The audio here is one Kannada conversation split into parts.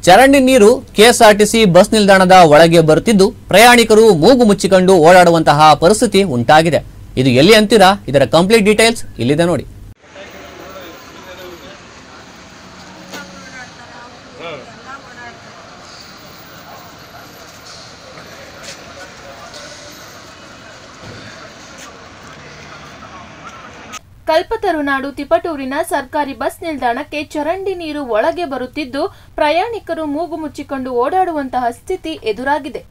ಚರಂಡಿ ನೀರು ಕೆಎಸ್ಆರ್ಟಿಸಿ ಬಸ್ ನಿಲ್ದಾಣದ ಒಳಗೆ ಬರುತ್ತಿದ್ದು ಪ್ರಯಾಣಿಕರು ಮೂಗು ಮುಚ್ಚಿಕೊಂಡು ಓಡಾಡುವಂತಹ ಪರಿಸ್ಥಿತಿ ಉಂಟಾಗಿದೆ ಇದು ಎಲ್ಲಿ ಅಂತೀರಾ ಇದರ ಕಂಪ್ಲೀಟ್ ಡೀಟೇಲ್ಸ್ ಇಲ್ಲಿದೆ ನೋಡಿ ಕಲ್ಪತರುನಾಡು ತಿಪಟೂರಿನ ಸರ್ಕಾರಿ ಬಸ್ ನಿಲ್ದಾಣಕ್ಕೆ ಚರಂಡಿ ನೀರು ಒಳಗೆ ಬರುತ್ತಿದ್ದು ಪ್ರಯಾಣಿಕರು ಮೂಗು ಮುಚ್ಚಿಕೊಂಡು ಓಡಾಡುವಂತಹ ಸ್ಥಿತಿ ಎದುರಾಗಿದೆ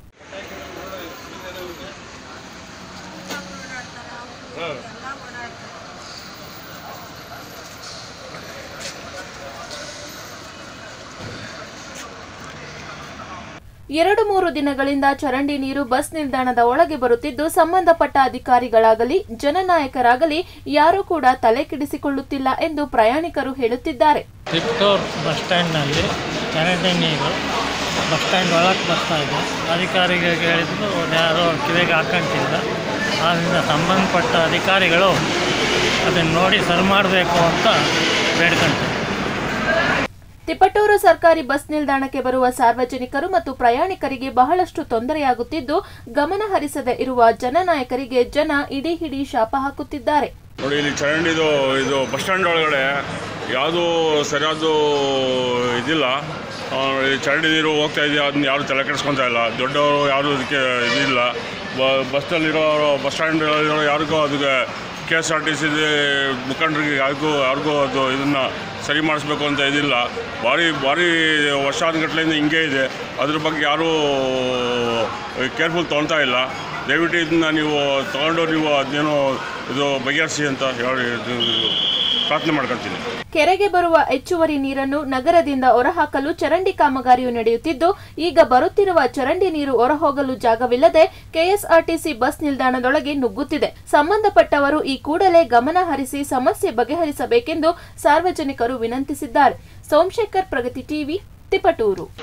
ಎರಡು ಮೂರು ದಿನಗಳಿಂದ ಚರಂಡಿ ನೀರು ಬಸ್ ನಿಲ್ದಾಣದ ಒಳಗೆ ಬರುತ್ತಿದ್ದು ಸಂಬಂಧಪಟ್ಟ ಅಧಿಕಾರಿಗಳಾಗಲಿ ಜನನಾಯಕರಾಗಲಿ ಯಾರೂ ಕೂಡ ತಲೆ ಕೆಡಿಸಿಕೊಳ್ಳುತ್ತಿಲ್ಲ ಎಂದು ಪ್ರಯಾಣಿಕರು ಹೇಳುತ್ತಿದ್ದಾರೆ ತಿಪ್ಟೂರ್ ಬಸ್ ಸ್ಟ್ಯಾಂಡ್ನಲ್ಲಿ ಚರಂಡಿ ನೀರು ಬಸ್ ಸ್ಟ್ಯಾಂಡ್ ಒಳಗೆ ಬರ್ತಾ ಇದೆ ಅಧಿಕಾರಿಗಳಿಗೆ ಹೇಳಿದ್ರು ಅವ್ರು ಯಾರೋ ಕಿವಿಗೆ ಹಾಕೊಂತಿಲ್ಲ ಆದ್ದರಿಂದ ಸಂಬಂಧಪಟ್ಟ ಅಧಿಕಾರಿಗಳು ಅದನ್ನು ನೋಡಿ ಸರಿ ಮಾಡಬೇಕು ಅಂತ ಬೇಡ್ಕೊಂತಾರೆ ತಿಪಟೂರು ಸರ್ಕಾರಿ ಬಸ್ ನಿಲ್ದಾಣಕ್ಕೆ ಬರುವ ಸಾರ್ವಜನಿಕರು ಮತ್ತು ಪ್ರಯಾಣಿಕರಿಗೆ ಬಹಳಷ್ಟು ತೊಂದರೆಯಾಗುತ್ತಿದ್ದು ಗಮನ ಹರಿಸದೆ ಇರುವ ಜನನಾಯಕರಿಗೆ ಜನ ಇಡೀ ಹಿಡಿ ಶಾಪ ಹಾಕುತ್ತಿದ್ದಾರೆ ನೋಡಿ ಇಲ್ಲಿ ಚರಂಡಿದು ಇದು ಬಸ್ ಸ್ಟ್ಯಾಂಡ್ ಒಳಗಡೆ ಯಾವುದೂ ಸರಿಯಾದ ಇದಿಲ್ಲ ಆ, ಈ ಚರಂಡಿ ನೀರು ಹೋಗ್ತಾ ಇದೆಯಾ ಅದನ್ನ ಯಾರು ತಲೆ ಕೆಡಿಸ್ಕೊತಾ ಇಲ್ಲ ದೊಡ್ಡವರು ಯಾರು ಅದಕ್ಕೆ ಇದಿಲ್ಲ ಬಸ್ಸಲ್ಲಿರೋ ಬಸ್ ಸ್ಟ್ಯಾಂಡಲ್ಲಿರೋ ಯಾರಿಗೂ ಅದಕ್ಕೆ K S R T C ಮುಖಂಡರಿಗೆ ಯಾರಿಗೂ ಯಾರಿಗೂ ಅದು ಇದನ್ನು ಸರಿ ಮಾಡಿಸ್ಬೇಕು ಅಂತ ಇದಿಲ್ಲ ಭಾರಿ ಭಾರಿ ವರ್ಷಾನುಗಟ್ಲೆಯಿಂದ ಹಿಂಗೆ ಇದೆ ಅದ್ರ ಬಗ್ಗೆ ಯಾರೂ ಕೇರ್ಫುಲ್ ತೊಗೊಳ್ತಾ ಇಲ್ಲ ದಯವಿಟ್ಟು ಇದನ್ನ ನೀವು ತೊಗೊಂಡು ನೀವು ಅದನ್ನೇನೋ ಇದು ಬಗೆಹರಿಸಿ ಅಂತ ಹೇಳಿ ಇದು ಪ್ರಾರ್ಥನೆ ಮಾಡ್ಕೊಳ್ತೀನಿ ಕೆರೆಗೆ ಬರುವ ಹೆಚ್ಚುವರಿ ನೀರನ್ನು ನಗರದಿಂದ ಹೊರಹಾಕಲು ಚರಂಡಿ ಕಾಮಗಾರಿಯು ನಡೆಯುತ್ತಿದ್ದು ಈಗ ಬರುತ್ತಿರುವ ಚರಂಡಿ ನೀರು ಹೊರಹೋಗಲು ಜಾಗವಿಲ್ಲದೆ ಕೆಎಸ್ಆರ್ಟಿಸಿ ಬಸ್ ನಿಲ್ದಾಣದೊಳಗೆ ನುಗ್ಗುತ್ತಿದೆ ಸಂಬಂಧಪಟ್ಟವರು ಈ ಕೂಡಲೇ ಗಮನ ಹರಿಸಿ ಸಮಸ್ಯೆ ಬಗೆಹರಿಸಬೇಕೆಂದು ಸಾರ್ವಜನಿಕರು ವಿನಂತಿಸಿದ್ದಾರೆ ಸೋಮಶೇಖರ್ ಪ್ರಗತಿ ಟಿವಿ ತಿಪಟೂರು